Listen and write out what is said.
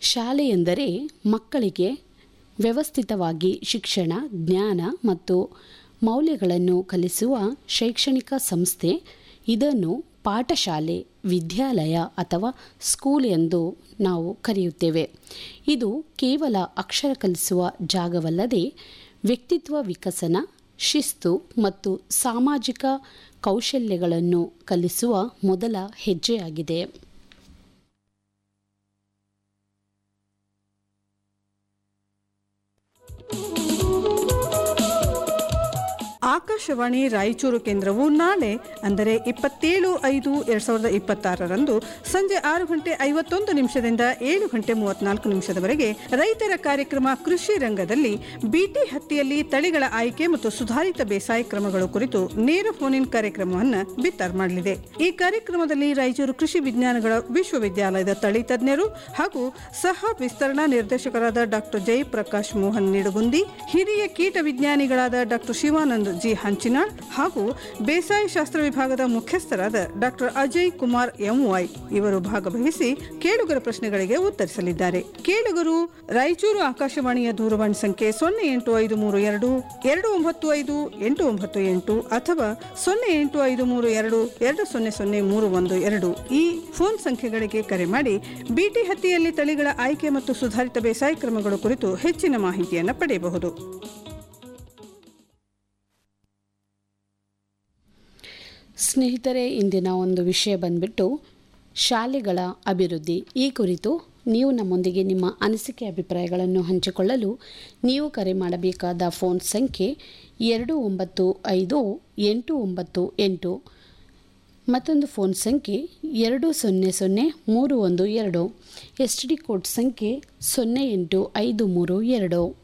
ಶಾಲೆ ಎಂದರೆ ಮಕ್ಕಳಿಗೆ ವ್ಯವಸ್ಥಿತವಾಗಿ ಶಿಕ್ಷಣ ಜ್ಞಾನ ಮತ್ತು ಮೌಲ್ಯಗಳನ್ನು ಕಲಿಸುವ ಶೈಕ್ಷಣಿಕ ಸಂಸ್ಥೆ ಇದನ್ನು ಪಾಠಶಾಲೆ ವಿದ್ಯಾಲಯ ಅಥವಾ ಸ್ಕೂಲ್ ಎಂದು ನಾವು ಕರೆಯುತ್ತೇವೆ ಇದು ಕೇವಲ ಅಕ್ಷರ ಕಲಿಸುವ ಜಾಗವಲ್ಲದೆ ವ್ಯಕ್ತಿತ್ವ ವಿಕಸನ ಶಿಸ್ತು ಮತ್ತು ಸಾಮಾಜಿಕ ಕೌಶಲ್ಯಗಳನ್ನು ಕಲಿಸುವ ಮೊದಲ ಹೆಜ್ಜೆಯಾಗಿದೆ ಆಕಾಶವಾಣಿ ರಾಯಚೂರು ಕೇಂದ್ರವು ನಾಳೆ ಅಂದರೆ ಇಪ್ಪತ್ತೇಳು ಐದು ಎರಡ್ ಸಾವಿರದ ಇಪ್ಪತ್ತಾರರಂದು ಸಂಜೆ ಆರು ಗಂಟೆ ಐವತ್ತೊಂದು ನಿಮಿಷದಿಂದ ಏಳು ಗಂಟೆ ಮೂವತ್ನಾಲ್ಕು ನಿಮಿಷದವರೆಗೆ ರೈತರ ಕಾರ್ಯಕ್ರಮ ಕೃಷಿ ರಂಗದಲ್ಲಿ ಬಿಟಿ ಹತ್ತಿಯಲ್ಲಿ ತಳಿಗಳ ಆಯ್ಕೆ ಮತ್ತು ಸುಧಾರಿತ ಬೇಸಾಯ ಕ್ರಮಗಳು ಕುರಿತು ನೇರ ಫೋನ್ ಇನ್ ಕಾರ್ಯಕ್ರಮವನ್ನು ಬಿತ್ತರ ಮಾಡಲಿದೆ ಈ ಕಾರ್ಯಕ್ರಮದಲ್ಲಿ ರಾಯಚೂರು ಕೃಷಿ ವಿಜ್ಞಾನಗಳ ವಿಶ್ವವಿದ್ಯಾಲಯದ ತಳಿ ತಜ್ಞರು ಹಾಗೂ ಸಹ ವಿಸ್ತರಣಾ ನಿರ್ದೇಶಕರಾದ ಡಾಕ್ಟರ್ ಜಯಪ್ರಕಾಶ್ ಮೋಹನ್ ನಿಡುಗುಂದಿ ಹಿರಿಯ ಕೀಟ ವಿಜ್ಞಾನಿಗಳಾದ ಡಾಕ್ಟರ್ ಶಿವಾನಂದ್ ಜಿ ಹಂಚಿನಾಳ್ ಹಾಗೂ ಬೇಸಾಯ ಶಾಸ್ತ್ರ ವಿಭಾಗದ ಮುಖ್ಯಸ್ಥರಾದ ಡಾಕ್ಟರ್ ಅಜಯ್ ಕುಮಾರ್ ಎಂವೈ ಇವರು ಭಾಗವಹಿಸಿ ಕೇಳುಗರ ಪ್ರಶ್ನೆಗಳಿಗೆ ಉತ್ತರಿಸಲಿದ್ದಾರೆ ಕೇಳುಗರು ರಾಯಚೂರು ಆಕಾಶವಾಣಿಯ ದೂರವಾಣಿ ಸಂಖ್ಯೆ ಸೊನ್ನೆ ಎಂಟು ಐದು ಮೂರು ಎರಡು ಎರಡು ಒಂಬತ್ತು ಐದು ಎಂಟು ಒಂಬತ್ತು ಎಂಟು ಅಥವಾ ಸೊನ್ನೆ ಎಂಟು ಐದು ಮೂರು ಎರಡು ಎರಡು ಸೊನ್ನೆ ಸೊನ್ನೆ ಮೂರು ಒಂದು ಎರಡು ಈ ಫೋನ್ ಸಂಖ್ಯೆಗಳಿಗೆ ಕರೆ ಮಾಡಿ ಬಿಟಿ ಹತ್ತಿಯಲ್ಲಿ ತಳಿಗಳ ಆಯ್ಕೆ ಮತ್ತು ಸುಧಾರಿತ ಬೇಸಾಯ ಕ್ರಮಗಳು ಕುರಿತು ಹೆಚ್ಚಿನ ಮಾಹಿತಿಯನ್ನು ಪಡೆಯಬಹುದು ಸ್ನೇಹಿತರೆ ಇಂದಿನ ಒಂದು ವಿಷಯ ಬಂದ್ಬಿಟ್ಟು ಶಾಲೆಗಳ ಅಭಿವೃದ್ಧಿ ಈ ಕುರಿತು ನೀವು ನಮ್ಮೊಂದಿಗೆ ನಿಮ್ಮ ಅನಿಸಿಕೆ ಅಭಿಪ್ರಾಯಗಳನ್ನು ಹಂಚಿಕೊಳ್ಳಲು ನೀವು ಕರೆ ಮಾಡಬೇಕಾದ ಫೋನ್ ಸಂಖ್ಯೆ ಎರಡು ಒಂಬತ್ತು ಐದು ಎಂಟು ಒಂಬತ್ತು ಎಂಟು ಮತ್ತೊಂದು ಫೋನ್ ಸಂಖ್ಯೆ ಎರಡು ಸೊನ್ನೆ ಸೊನ್ನೆ ಮೂರು ಒಂದು ಎರಡು ಎಸ್ ಡಿ ಕೋಡ್ ಸಂಖ್ಯೆ ಸೊನ್ನೆ ಎಂಟು ಐದು ಮೂರು ಎರಡು